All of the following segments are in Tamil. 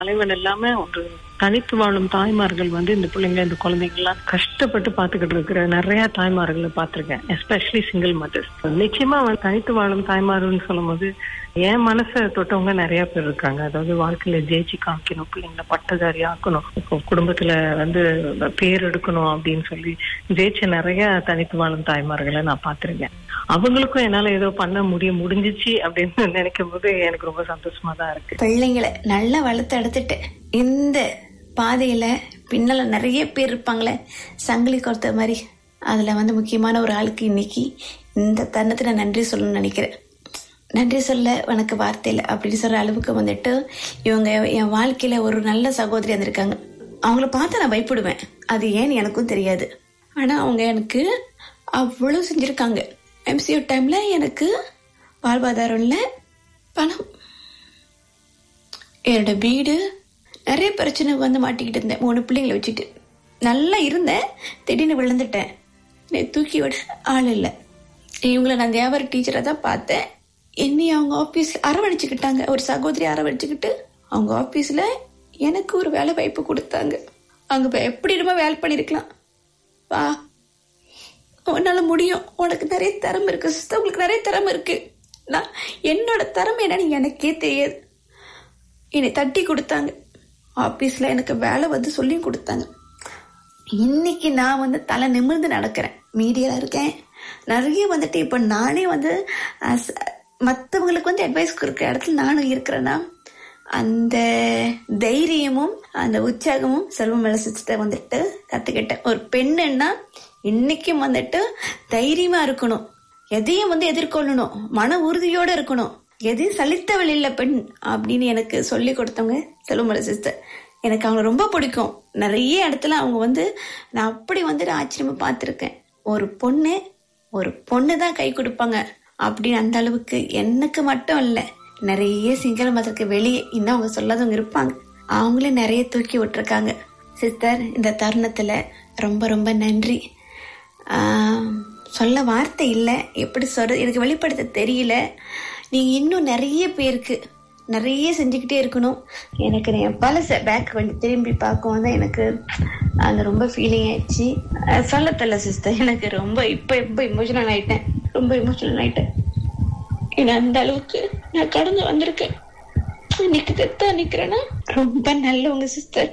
தலைவன் இல்லாம ஒரு தனித்து வாழும் தாய்மார்கள் வந்து இந்த பிள்ளைங்க இந்த குழந்தைங்கலாம் கஷ்டப்பட்டு பாத்துக்கிட்டு இருக்கிற நிறைய தாய்மார்களை பார்த்திருக்கேன் எஸ்பெஷலி சிங்கிள் மதர்ஸ் நிச்சயமா வந்து தனித்து வாழும் தாய்மார்கள்னு சொல்லும்போது என் மனசை தொட்டவங்க நிறைய பேர் இருக்காங்க அதாவது வாழ்க்கையில ஜெயிச்சு காமிக்கணும் பிள்ளைங்களை பட்டதாரி ஆக்கணும் இப்போ குடும்பத்துல வந்து பேர் எடுக்கணும் அப்படின்னு சொல்லி ஜெயிச்ச நிறைய தனித்து வாழும் தாய்மார்களை நான் பார்த்திருக்கேன் அவங்களுக்கும் என்னால ஏதோ பண்ண முடிய முடிஞ்சிச்சு அப்படின்னு நினைக்கும் போது எனக்கு ரொம்ப சந்தோஷமா தான் இருக்கு பிள்ளைங்களை நல்லா வளர்த்து எடுத்துட்டு இந்த பாதையில பின்னால நிறைய பேர் இருப்பாங்களே சங்கிலி கொடுத்த மாதிரி அதுல வந்து முக்கியமான ஒரு ஆளுக்கு இன்னைக்கு இந்த தருணத்துல நன்றி சொல்லணும்னு நினைக்கிறேன் நன்றி சொல்ல உனக்கு வார்த்தை இல்லை அப்படின்னு சொல்ற அளவுக்கு வந்துட்டு இவங்க என் வாழ்க்கையில ஒரு நல்ல சகோதரி வந்திருக்காங்க அவங்கள பார்த்து நான் பயப்படுவேன் அது ஏன்னு எனக்கும் தெரியாது ஆனா அவங்க எனக்கு அவ்வளவு செஞ்சிருக்காங்க எம்சிஓ டைம்ல எனக்கு வாழ்வாதாரம் இல்லை பணம் என்னோட வீடு நிறைய பிரச்சனை வந்து மாட்டிக்கிட்டு இருந்தேன் மூணு பிள்ளைங்களை வச்சுட்டு நல்லா இருந்தேன் திடீர்னு விழுந்துட்டேன் என்னை தூக்கி விட ஆள் இல்லை இவங்கள நான் வியாபார டீச்சரை தான் பார்த்தேன் என்னை அவங்க ஆஃபீஸில் அரவணைச்சிக்கிட்டாங்க ஒரு சகோதரி அரவணைச்சிக்கிட்டு அவங்க ஆஃபீஸில் எனக்கு ஒரு வேலை வாய்ப்பு கொடுத்தாங்க அங்கே எப்படி இருமா வேலை பண்ணியிருக்கலாம் வா உன்னால முடியும் உனக்கு நிறைய திறமை இருக்கு சிஸ்டர் உங்களுக்கு நிறைய திறமை இருக்கு நான் என்னோட திறமை என்னன்னு எனக்கே தெரியாது என்னை தட்டி கொடுத்தாங்க ஆபீஸ்ல எனக்கு வேலை வந்து சொல்லி கொடுத்தாங்க இன்னைக்கு நான் வந்து தலை நிமிர்ந்து நடக்கிறேன் மீடியால இருக்கேன் நிறைய வந்துட்டு இப்ப நானே வந்து as- மத்தவங்களுக்கு வந்து அட்வைஸ் கொடுக்குற இடத்துல நானும் இருக்கிறேன்னா அந்த தைரியமும் அந்த உற்சாகமும் செல்வம் சிஸ்டர் வந்துட்டு கத்துக்கிட்டேன் ஒரு பெண்ணுன்னா இன்னைக்கும் வந்துட்டு தைரியமா இருக்கணும் எதையும் வந்து எதிர்கொள்ளணும் மன உறுதியோட இருக்கணும் எதையும் சலித்தவள் இல்ல பெண் அப்படின்னு எனக்கு சொல்லி கொடுத்தவங்க செல்வமலை சிஸ்டர் எனக்கு அவங்க ரொம்ப பிடிக்கும் நிறைய இடத்துல அவங்க வந்து நான் அப்படி வந்துட்டு ஆச்சரியமா பார்த்திருக்கேன் ஒரு பொண்ணு ஒரு பொண்ணு தான் கை கொடுப்பாங்க அப்படின்னு அந்த அளவுக்கு எனக்கு மட்டும் இல்லை நிறைய சிங்கள மதத்துக்கு வெளியே இன்னும் அவங்க சொல்லாதவங்க இருப்பாங்க அவங்களே நிறைய தூக்கி விட்டுருக்காங்க சிஸ்டர் இந்த தருணத்துல ரொம்ப ரொம்ப நன்றி ஆஹ், சொல்ல வார்த்தை இல்லை எப்படி சொல்றது எனக்கு வெளிப்படுத்த தெரியல நீங்க இன்னும் நிறைய பேருக்கு நிறைய செஞ்சுக்கிட்டே இருக்கணும் எனக்கு என் பழச பேக் கொஞ்சம் திரும்பி பார்க்கவும் தான் எனக்கு அந்த ரொம்ப ஃபீலிங் ஆயிடுச்சு அஹ், சொல்ல தெரியல சிஸ்டர் எனக்கு ரொம்ப இப்போ இப்போ இமோஷனல் ஆயிட்டேன் ரொம்ப இமோஷனல் ஆயிட்டேன் ஏன்னா அந்த அளவுக்கு நான் கடந்து வந்திருக்கேன் இன்னைக்கு தெத்தா நிக்கிறேன்னா ரொம்ப நல்லவங்க சிஸ்டர்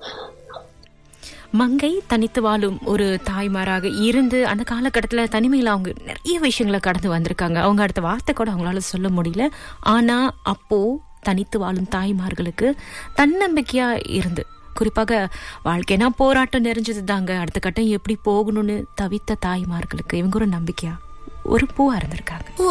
மங்கை தனித்து வாழும் ஒரு தாய்மாராக இருந்து அந்த காலகட்டத்துல தனிமையில அவங்க நிறைய விஷயங்களை கடந்து வந்திருக்காங்க அவங்க அடுத்த வார்த்தை கூட அவங்களால சொல்ல முடியல ஆனா அப்போ தனித்து வாழும் தாய்மார்களுக்கு தன்னம்பிக்கையா இருந்து குறிப்பாக வாழ்க்கைனா போராட்டம் நிறைஞ்சது தாங்க அடுத்த கட்டம் எப்படி போகணும்னு தவித்த தாய்மார்களுக்கு இவங்க ஒரு நம்பிக்கையா ஒரு பூவா இருந்திருக்காங்க